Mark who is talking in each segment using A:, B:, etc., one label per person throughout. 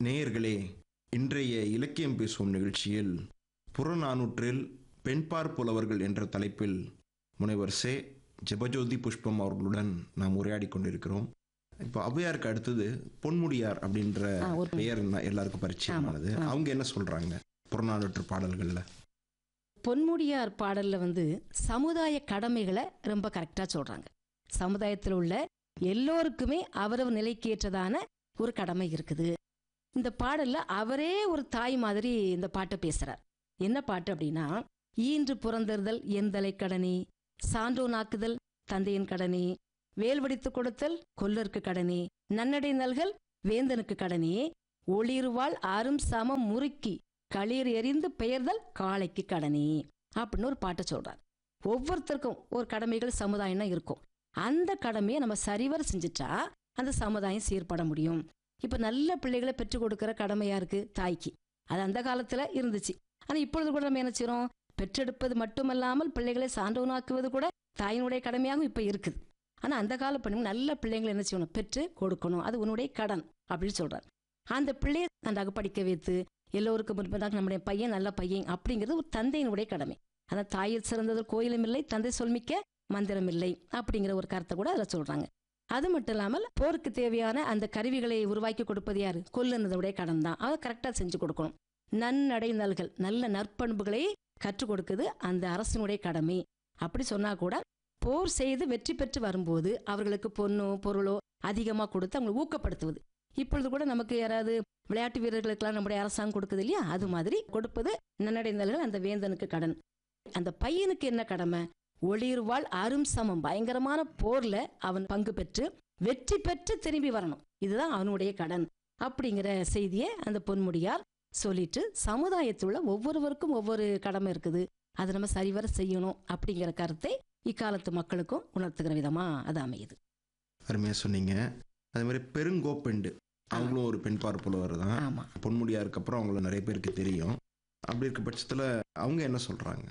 A: நேயர்களே இன்றைய இலக்கியம் பேசும் நிகழ்ச்சியில் புறநானூற்றில் பெண்பார் புலவர்கள் என்ற தலைப்பில் முனைவர் சே ஜெபஜோதி புஷ்பம் அவர்களுடன் நாம் உரையாடி கொண்டிருக்கிறோம் இப்போ ஔவையாருக்கு அடுத்தது பொன்முடியார் அப்படின்ற
B: ஆ, ஒரு-
A: பெயர் ந- எல்லாருக்கும் பரிச்சயமானது
B: ஆமா, ஆ.
A: அவங்க என்ன சொல்றாங்க புறநானூற்று பாடல்கள்ல
B: பொன்முடியார் பாடல்ல வந்து சமுதாய கடமைகளை ரொம்ப கரெக்டா சொல்றாங்க சமுதாயத்தில் உள்ள எல்லோருக்குமே அவரவர் நிலைக்கு ஏற்றதான ஒரு கடமை இருக்குது இந்த பாடல்ல அவரே ஒரு தாய் மாதிரி இந்த பாட்டை பேசுறார் என்ன பாட்டு அப்படின்னா ஈன்று புறந்தறுதல் எந்தலை கடனி சான்றோனாக்குதல் தந்தையின் கடனி வேல்வடித்து கொடுத்தல் கொல்லருக்கு கடனி நன்னடை நல்கல் வேந்தனுக்கு கடனி ஒளிர்வாள் அரும் சமம் முறுக்கி களிர் எறிந்து பெயர்தல் காளைக்கு கடனி அப்படின்னு ஒரு பாட்டை சொல்றார் ஒவ்வொருத்தருக்கும் ஒரு கடமைகள் சமுதாயம்னா இருக்கும் அந்த கடமையை நம்ம சரிவர செஞ்சுட்டா அந்த சமுதாயம் சீர்பட முடியும் இப்ப நல்ல பிள்ளைகளை பெற்றுக் கொடுக்கிற கடமையா இருக்கு தாய்க்கு அது அந்த காலத்துல இருந்துச்சு ஆனா இப்பொழுது கூட நம்ம என்ன செய்றோம் பெற்றெடுப்பது மட்டுமல்லாமல் பிள்ளைகளை சான்றவனாக்குவது கூட தாயினுடைய கடமையாகவும் இப்ப இருக்குது ஆனா அந்த கால பெண்கள் நல்ல பிள்ளைங்களை என்ன செய்யணும் பெற்று கொடுக்கணும் அது உன்னுடைய கடன் அப்படின்னு சொல்றார் அந்த பிள்ளையை நன்றாக படிக்க வைத்து எல்லோருக்கும் முன்பதாக நம்முடைய பையன் நல்ல பையன் அப்படிங்கிறது ஒரு தந்தையினுடைய கடமை அந்த தாயில் சிறந்தது கோயிலும் இல்லை தந்தை சொல்மிக்க மந்திரம் இல்லை அப்படிங்கிற ஒரு கருத்தை கூட அதில் சொல்றாங்க அது மட்டும் இல்லாமல் போருக்கு தேவையான அந்த கருவிகளை உருவாக்கி கொடுப்பது யாரு கொல்லுனதுடைய கடன் தான் அதை கரெக்டாக செஞ்சு கொடுக்கணும் நன்னடை நல்கள் நல்ல நற்பண்புகளை கற்றுக் கொடுக்குது அந்த அரசனுடைய கடமை அப்படி சொன்னா கூட போர் செய்து வெற்றி பெற்று வரும்போது அவர்களுக்கு பொண்ணோ பொருளோ அதிகமாக கொடுத்து அவங்களை ஊக்கப்படுத்துவது இப்பொழுது கூட நமக்கு யாராவது விளையாட்டு வீரர்களுக்கெல்லாம் நம்முடைய அரசாங்கம் கொடுக்குது இல்லையா அது மாதிரி கொடுப்பது நன்னடைந்தல்கள் அந்த வேந்தனுக்கு கடன் அந்த பையனுக்கு என்ன கடமை ஒளிர்வாள் அரும் சமம் பயங்கரமான போர்ல அவன் பங்கு பெற்று வெற்றி பெற்று திரும்பி வரணும் இதுதான் அவனுடைய கடன் அப்படிங்கிற செய்தியை அந்த பொன்முடியார் சொல்லிட்டு சமுதாயத்தில் உள்ள ஒவ்வொருவருக்கும் ஒவ்வொரு கடமை இருக்குது அதை நம்ம சரிவர செய்யணும் அப்படிங்கிற கருத்தை இக்காலத்து மக்களுக்கும் உணர்த்துகிற விதமா அது அமையுது
A: அருமையா சொன்னீங்க அதே மாதிரி பெருங்கோப்பெண்டு அவங்களும் ஒரு பெண்பார் புலவர் தான்
B: ஆமா
A: பொன்முடியாருக்கு அப்புறம் அவங்கள நிறைய பேருக்கு தெரியும் அப்படி இருக்க பட்சத்துல அவங்க என்ன சொல்றாங்க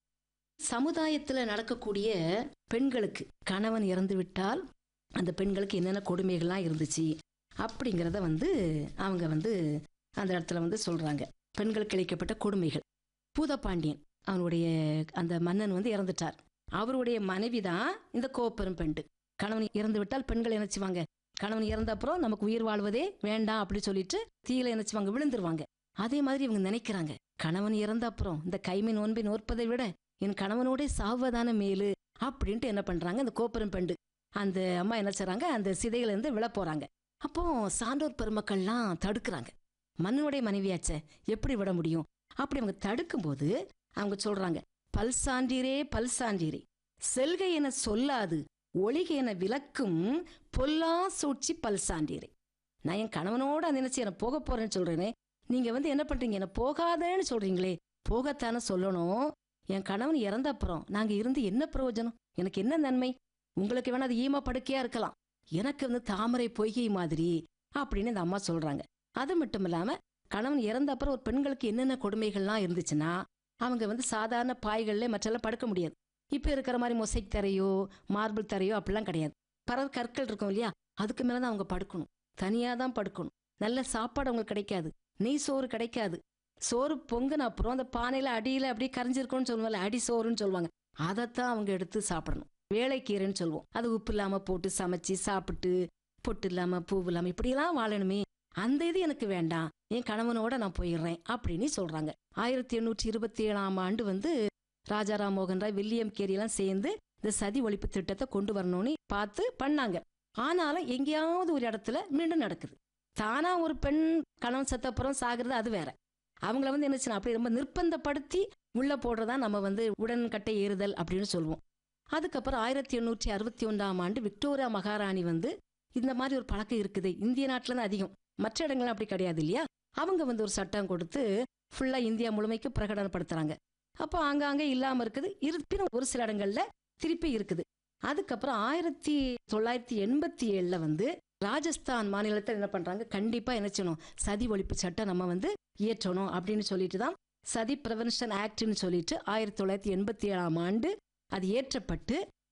B: சமுதாயத்துல நடக்கக்கூடிய பெண்களுக்கு கணவன் இறந்து விட்டால் அந்த பெண்களுக்கு என்னென்ன கொடுமைகள்லாம் இருந்துச்சு அப்படிங்கிறத வந்து அவங்க வந்து அந்த இடத்துல வந்து சொல்றாங்க பெண்களுக்கு இழைக்கப்பட்ட கொடுமைகள் பூதப்பாண்டியன் அவனுடைய அந்த மன்னன் வந்து இறந்துட்டார் அவருடைய மனைவி தான் இந்த கோப்பெரும் பெண்டு கணவன் இறந்து விட்டால் பெண்கள் நினைச்சுவாங்க கணவன் இறந்த அப்புறம் நமக்கு உயிர் வாழ்வதே வேண்டாம் அப்படி சொல்லிட்டு தீயில நினைச்சுவாங்க விழுந்துருவாங்க அதே மாதிரி இவங்க நினைக்கிறாங்க கணவன் இறந்த அப்புறம் இந்த கைமை நோன்பை நோற்பதை விட என் கணவனோட சாவதான மேலு அப்படின்ட்டு என்ன பண்றாங்க அந்த கோப்பெரும் பெண்டு அந்த அம்மா என்ன செய்றாங்க அந்த சிதையில இருந்து விழ போறாங்க அப்போ சான்றோர் பெருமக்கள்லாம் தடுக்கிறாங்க மன்னனுடைய மனைவியாச்சே எப்படி விட முடியும் அப்படி அவங்க தடுக்கும்போது அவங்க சொல்றாங்க பல் சான்றீரே பல் சான்றீரே செல்கை என சொல்லாது ஒளிகை என விளக்கும் பொல்லா சூழ்ச்சி பல் சான்றீரே நான் என் கணவனோட நினைச்சு என்ன போக போறேன்னு சொல்றேனே நீங்க வந்து என்ன பண்றீங்க என்ன போகாதேன்னு சொல்றீங்களே போகத்தானே சொல்லணும் என் கணவன் இறந்த அப்புறம் நாங்க இருந்து என்ன பிரயோஜனம் எனக்கு என்ன நன்மை உங்களுக்கு வேணா அது ஈம படுக்கையா இருக்கலாம் எனக்கு வந்து தாமரை பொய்கை மாதிரி அப்படின்னு இந்த அம்மா சொல்றாங்க அது மட்டும் இல்லாம கணவன் இறந்த அப்புறம் ஒரு பெண்களுக்கு என்னென்ன கொடுமைகள்லாம் இருந்துச்சுன்னா அவங்க வந்து சாதாரண பாய்கள்ல மற்றெல்லாம் படுக்க முடியாது இப்ப இருக்கிற மாதிரி மொசைக் தரையோ மார்பிள் தரையோ அப்படிலாம் கிடையாது பரவ கற்கள் இருக்கும் இல்லையா அதுக்கு மேலதான் அவங்க படுக்கணும் தனியா தான் படுக்கணும் நல்ல சாப்பாடு அவங்களுக்கு கிடைக்காது நெய் சோறு கிடைக்காது சோறு பொங்குன அப்புறம் அந்த பானையில அடியில அப்படியே கரைஞ்சிருக்கும்னு சொல்லுவாங்க அடி சோறுன்னு சொல்லுவாங்க அதைத்தான் அவங்க எடுத்து சாப்பிடணும் வேலைக்கீரைன்னு சொல்லுவோம் அது உப்பு இல்லாம போட்டு சமைச்சு சாப்பிட்டு பொட்டு இல்லாம பூ இல்லாம இப்படியெல்லாம் வாழணுமே அந்த இது எனக்கு வேண்டாம் என் கணவனோட நான் போயிடுறேன் அப்படின்னு சொல்றாங்க ஆயிரத்தி எண்ணூற்றி இருபத்தி ஏழாம் ஆண்டு வந்து ராஜாராம் மோகன் ராய் வில்லியம் கேரியெல்லாம் சேர்ந்து இந்த சதி ஒழிப்பு திட்டத்தை கொண்டு வரணும்னு பார்த்து பண்ணாங்க ஆனாலும் எங்கேயாவது ஒரு இடத்துல மீண்டும் நடக்குது தானா ஒரு பெண் கணவன் செத்தப்புறம் சாகுறது அது வேற அவங்கள வந்து என்ன செய்யணும் அப்படி ரொம்ப நிர்பந்தப்படுத்தி உள்ள போடுறதா நம்ம வந்து உடன்கட்டை ஏறுதல் அப்படின்னு சொல்லுவோம் அதுக்கப்புறம் ஆயிரத்தி எண்ணூற்றி அறுபத்தி ஒன்றாம் ஆண்டு விக்டோரியா மகாராணி வந்து இந்த மாதிரி ஒரு பழக்கம் இருக்குது இந்திய நாட்டில் தான் அதிகம் மற்ற இடங்கள்லாம் அப்படி கிடையாது இல்லையா அவங்க வந்து ஒரு சட்டம் கொடுத்து ஃபுல்லா இந்தியா முழுமைக்கு பிரகடனப்படுத்துறாங்க அப்போ ஆங்காங்கே இல்லாம இருக்குது இருப்பினும் ஒரு சில இடங்கள்ல திருப்பி இருக்குது அதுக்கப்புறம் ஆயிரத்தி தொள்ளாயிரத்தி எண்பத்தி ஏழுல வந்து ராஜஸ்தான் மாநிலத்தில் என்ன பண்றாங்க கண்டிப்பா என்ன செய்யணும் சதி ஒழிப்பு சட்டம் நம்ம வந்து இயற்றணும் அப்படின்னு சொல்லிட்டு தான் சதி ப்ரிவென்ஷன் ஆக்ட்னு சொல்லிட்டு ஆயிரத்தி தொள்ளாயிரத்தி எண்பத்தி ஏழாம் ஆண்டு அது ஏற்றப்பட்டு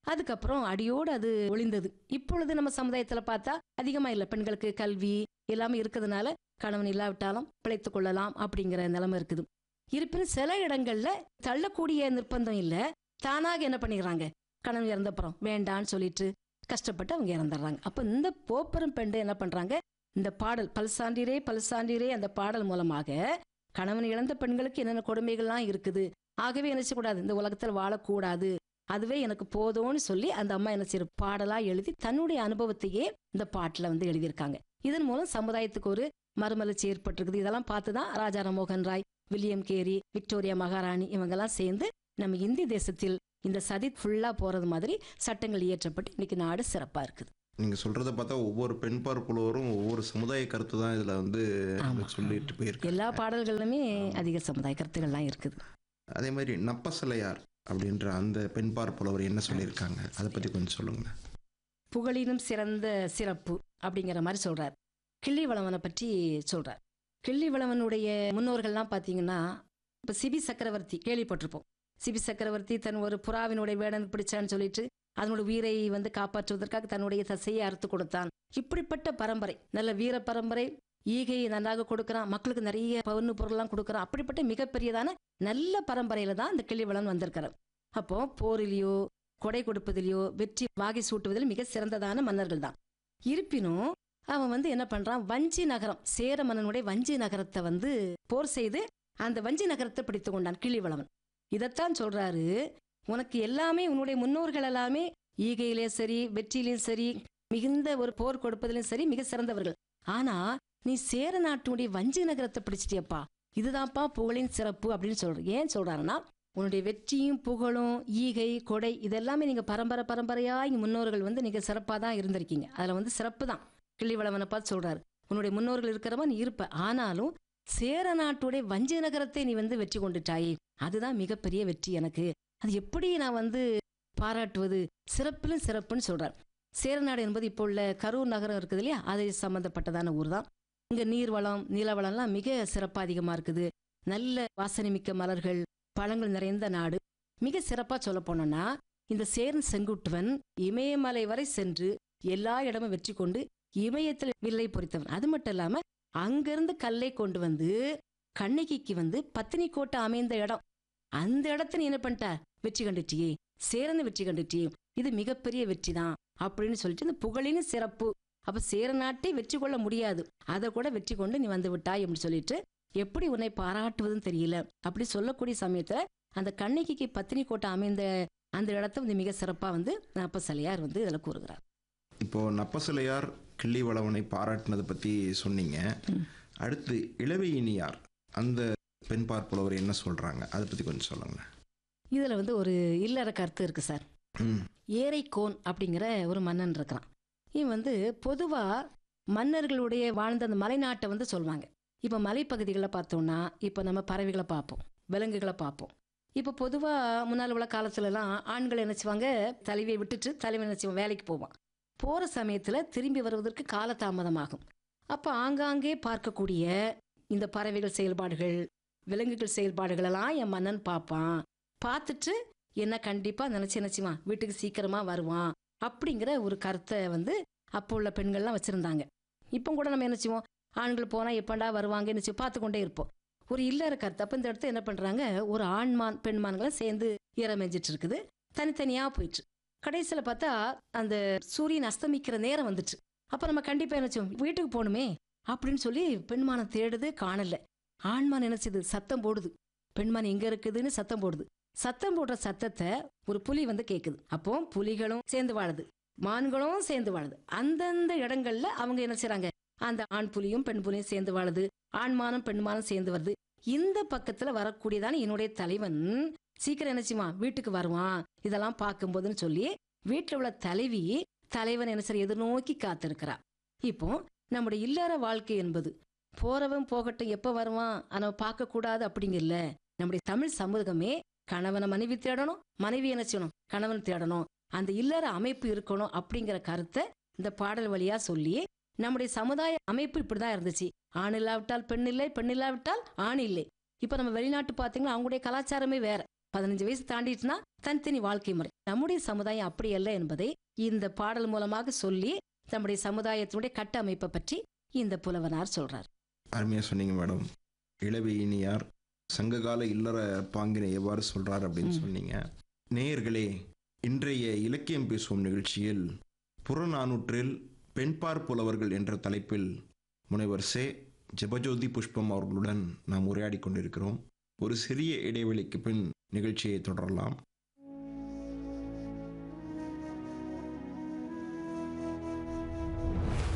B: அதுக்கப்புறம் அடியோடு அது ஒளிந்தது இப்பொழுது நம்ம சமுதாயத்தில் பார்த்தா அதிகமாக இல்லை பெண்களுக்கு கல்வி எல்லாமே இருக்கிறதுனால கணவன் இல்லாவிட்டாலும் பிழைத்துக் கொள்ளலாம் அப்படிங்கிற நிலைமை இருக்குது இருப்பினும் சில இடங்கள்ல தள்ளக்கூடிய நிர்பந்தம் இல்லை தானாக என்ன பண்ணிடுறாங்க கணவன் இறந்தப்புறம் வேண்டான்னு சொல்லிட்டு கஷ்டப்பட்டு அவங்க இறந்துடுறாங்க அப்போ இந்த போப்பரும் பெண்டு என்ன பண்றாங்க இந்த பாடல் பல்சாண்டிரே பல்சாண்டிரே அந்த பாடல் மூலமாக கணவன் இழந்த பெண்களுக்கு என்னென்ன கொடுமைகள்லாம் இருக்குது ஆகவே என்ன செய்யக்கூடாது இந்த உலகத்தில் வாழக்கூடாது அதுவே எனக்கு போதும்னு சொல்லி அந்த அம்மா என்ன செய்ய பாடலா எழுதி தன்னுடைய அனுபவத்தையே இந்த பாட்டில் வந்து எழுதியிருக்காங்க இதன் மூலம் சமுதாயத்துக்கு ஒரு மறுமலர்ச்சி ஏற்பட்டிருக்குது இதெல்லாம் பார்த்து தான் Raja Rammohan Roy William Carey Victoria மகாராணி இவங்கெல்லாம் சேர்ந்து நம்ம இந்திய தேசத்தில் இந்த சதி ஃபுல்லா போறது மாதிரி சட்டங்கள் இயற்றப்பட்டு இன்னைக்கு நாடு சிறப்பா இருக்குது
A: நீங்கள் சொல்கிறத பார்த்தா ஒவ்வொரு பெண் பார்ப்புலவரும் ஒவ்வொரு சமுதாய கருத்து தான் இதில் வந்து
B: ஆமா.
A: சொல்லிட்டு போயிருக்கு
B: எல்லா பாடல்களுமே அதிக சமுதாய கருத்துக்கள்லாம் இருக்குது
A: அதே மாதிரி நப்பசலையார் அப்படின்ற அந்த பெண் பார்ப்புலவர் என்ன சொல்லியிருக்காங்க அதை பற்றி கொஞ்சம் சொல்லுங்களேன்
B: புகழினும் சிறந்த சிறப்பு அப்படிங்கிற மாதிரி சொல்றார் கிள்ளிவளவனை பற்றி சொல்றார் கிள்ளிவளவனுடைய முன்னோர்கள்லாம் பார்த்தீங்கன்னா இப்போ சிபி சக்கரவர்த்தி கேள்விப்பட்டிருப்போம் சிபி சக்கரவர்த்தி தன் ஒரு புறாவினுடைய வேடன் பிடிச்சான்னு சொல்லிட்டு அதனோட உயிரை வந்து காப்பாற்றுவதற்காக தன்னுடைய தசையை அறுத்து கொடுத்தான் இப்படிப்பட்ட பரம்பரை நல்ல வீர பரம்பரை ஈகையை நன்றாக கொடுக்குறான் மக்களுக்கு நிறைய பவுன்னு பொருள்லாம் கொடுக்குறான் அப்படிப்பட்ட மிகப்பெரியதான நல்ல பரம்பரையில தான் இந்த கிள்ளிவளன் வந்திருக்கிறார் அப்போ போரிலேயோ கொடை கொடுப்பதிலையோ வெற்றி வாகை சூட்டுவதில் மிக சிறந்ததான மன்னர்கள் தான் இருப்பினும் அவன் வந்து என்ன பண்றான் வஞ்சி நகரம் சேர மன்னனுடைய வஞ்சி நகரத்தை வந்து போர் செய்து அந்த வஞ்சி நகரத்தை பிடித்து கொண்டான் கிள்ளிவளவன் இதைத்தான் சொல்றாரு உனக்கு எல்லாமே உன்னுடைய முன்னோர்கள் எல்லாமே ஈகையிலே சரி வெற்றியிலும் சரி மிகுந்த ஒரு போர் கொடுப்பதிலும் சரி மிக சிறந்தவர்கள் ஆனா நீ சேர நாட்டுடைய வஞ்சி நகரத்தை பிடிச்சிட்டியப்பா இதுதான்ப்பா புகழின் சிறப்பு அப்படின்னு சொல்ற ஏன் சொல்றாருன்னா உன்னுடைய வெற்றியும் புகழும் ஈகை கொடை இதெல்லாமே நீங்க பரம்பரை பரம்பரையா இங்க முன்னோர்கள் வந்து நீங்க சிறப்பா தான் இருந்திருக்கீங்க அதுல வந்து சிறப்பு தான் கிள்ளிவளவனை பார்த்து சொல்றாரு உன்னுடைய முன்னோர்கள் இருக்கிறவன் நீ இருப்ப ஆனாலும் சேர நாட்டுடைய வஞ்சி நகரத்தை நீ வந்து வெற்றி கொண்டுட்டாயே அதுதான் மிகப்பெரிய வெற்றி எனக்கு அது எப்படி நான் வந்து பாராட்டுவது சிறப்பிலும் சிறப்புன்னு சொல்றார் சேரநாடு என்பது இப்போ உள்ள கரூர் நகரம் இருக்குது இல்லையா அது சம்பந்தப்பட்டதான ஊர் தான் இங்க நீர்வளம் நிலவளம்லாம் மிக சிறப்பா அதிகமா இருக்குது நல்ல வாசனைமிக்க மலர்கள் பழங்கள் நிறைந்த நாடு மிக சிறப்பா சொல்ல போனோம்னா இந்த சேரன் செங்குட்டுவன் இமயமலை வரை சென்று எல்லா இடமும் வெற்றி கொண்டு இமயத்தில் வில்லை பொறித்தவன் அது மட்டும் இல்லாம அங்கிருந்து கல்லை கொண்டு வந்து கண்ணகிக்கு வந்து பத்தினி கோட்டை அமைந்த இடம் அந்த இடத்த நீ என்ன பண்ணிட்ட வெற்றி கண்டுட்டியே சேரனை வெற்றி கண்டுட்டியே இது மிகப்பெரிய வெற்றி தான் அப்படின்னு சொல்லிட்டு இந்த புகழின் சிறப்பு அப்ப சேர நாட்டை வெற்றி கொள்ள முடியாது அதை கூட வெற்றி கொண்டு நீ வந்து விட்டாய் அப்படின்னு சொல்லிட்டு எப்படி உன்னை பாராட்டுவதுன்னு தெரியல அப்படி சொல்லக்கூடிய சமயத்துல அந்த கண்ணகிக்கு பத்தினி கோட்டை அமைந்த அந்த இடத்த வந்து மிக சிறப்பா வந்து நாப்ப சலையார் வந்து இதுல கூறுகிறார்
A: இப்போ நப்பசலையார் கிள்ளிவளவனை பாராட்டினதை பற்றி சொன்னீங்க
B: ம்.
A: அடுத்து இளவையினியார் அந்த பெண் பார்ப்புலவர் என்ன சொல்கிறாங்க அதை பற்றி கொஞ்சம் சொல்லுங்களேன்
B: இதுல வந்து ஒரு இல்லற கருத்து இருக்கு சார்
A: ம்
B: ஏரைக்கோன் அப்படிங்கிற ஒரு மன்னன் இருக்கிறான் இவன் வந்து பொதுவா மன்னர்களுடைய வாழ்ந்த அந்த மலைநாட்டை வந்து சொல்லுவாங்க இப்போ மலைப்பகுதிகளில் பார்த்தோம்னா இப்போ நம்ம பறவைகளை பார்ப்போம் விலங்குகளை பார்ப்போம் இப்போ பொதுவாக முன்னால் உள்ள காலத்துலலாம் ஆண்கள் என்ன செய்வாங்க தலைவியை விட்டுட்டு தலைவன் என்ன செய்வான் வேலைக்கு போவான் போகிற சமயத்தில் திரும்பி வருவதற்கு காலதாமதமாகும் அப்போ ஆங்காங்கே பார்க்கக்கூடிய இந்த பறவைகள் செயல்பாடுகள் விலங்குகள் செயல்பாடுகள் எல்லாம் என் மன்னன் பார்ப்பான் பார்த்துட்டு என்ன கண்டிப்பா நினைச்சு நினைச்சுவான் வீட்டுக்கு சீக்கிரமா வருவான் அப்படிங்கிற ஒரு கருத்தை வந்து அப்போ உள்ள பெண்கள்லாம் வச்சிருந்தாங்க இப்போ கூட நம்ம என்ன செய்வோம் ஆண்கள் போனா எப்பண்டா வருவாங்கன்னு சொல்லி பார்த்து கொண்டே இருப்போம் ஒரு இல்லற கருத்து அப்போ இந்த இடத்துல என்ன பண்றாங்க ஒரு ஆண்மான் பெண்மான்களை சேர்ந்து ஈரமெஞ்சிட்டு இருக்குது தனித்தனியா போயிட்டு கடைசியில பார்த்தா அந்த சூரியன் அஸ்தமிக்கிற நேரம் வந்துச்சு அப்ப நம்ம கண்டிப்பா என்ன செய்வோம் வீட்டுக்கு போகணுமே அப்படின்னு சொல்லி பெண்மானை தேடுது காணல ஆண்மான் என்ன செய்யுது சத்தம் போடுது பெண்மான் எங்க இருக்குதுன்னு சத்தம் போடுது சத்தம் போடுற சத்தத்தை ஒரு புலி வந்து கேக்குது அப்போ புலிகளும் சேர்ந்து வாழுது மான்களும் சேர்ந்து வாழுது அந்தந்த இடங்கள்ல அவங்க என்ன செய்றாங்க அந்த ஆண் புலியும் பெண் புலியும் சேர்ந்து வாழுது ஆண்மானும் பெண்மானும் சேர்ந்து வருது இந்த பக்கத்துல வரக்கூடியதான என்னுடைய தலைவன் சீக்கிரம் நினைச்சுமா வீட்டுக்கு வருவான் இதெல்லாம் பார்க்கும்போதுன்னு சொல்லி வீட்டுல உள்ள தலைவி தலைவன் என்ன சரி எதிர்நோக்கி காத்திருக்கிறா இப்போ நம்முடைய இல்லற வாழ்க்கை என்பது போறவன் போகட்டும் எப்ப வருவான் ஆனா பார்க்க கூடாது அப்படிங்கல நம்முடைய தமிழ் சமூகமே கணவனை மனைவி தேடணும் மனைவி என்ன செய்யணும் கணவன் தேடணும் அந்த இல்லற அமைப்பு இருக்கணும் அப்படிங்கிற கருத்தை இந்த பாடல் வழியா சொல்லி நம்முடைய சமுதாய அமைப்பு இப்படிதான் இருந்துச்சு ஆண் இல்லாவிட்டால் பெண் இல்லை பெண் இல்லாவிட்டால் ஆண் இல்லை இப்ப நம்ம வெளிநாட்டு பாத்தீங்கன்னா அவங்களுடைய கலாச்சாரமே வேற பதினஞ்சு வயசு தாண்டிட்டுனா தனித்தனி வாழ்க்கை முறை நம்முடைய சமுதாயம் அப்படி அல்ல என்பதை இந்த பாடல் மூலமாக சொல்லி நம்முடைய சமுதாயத்தினுடைய கட்டமைப்பை பற்றி இந்த புலவனார் சொல்றார்
A: அருமையாக சொன்னீங்க மேடம் இளவேயினியார் சங்ககால இல்லற பாங்கினை எவ்வாறு சொல்றார் அப்படின்னு
B: ம்.
A: சொன்னீங்க நேயர்களே இன்றைய இலக்கியம் பேசும் நிகழ்ச்சியில் புறநானூற்றில் பெண்பார் புலவர்கள் என்ற தலைப்பில் முனைவர் சே ஜெபஜோதி புஷ்பம் அவர்களுடன் நாம் உரையாடி கொண்டிருக்கிறோம் ஒரு சிறிய இடைவெளிக்கு பின் நிகழ்ச்சியை தொடரலாம்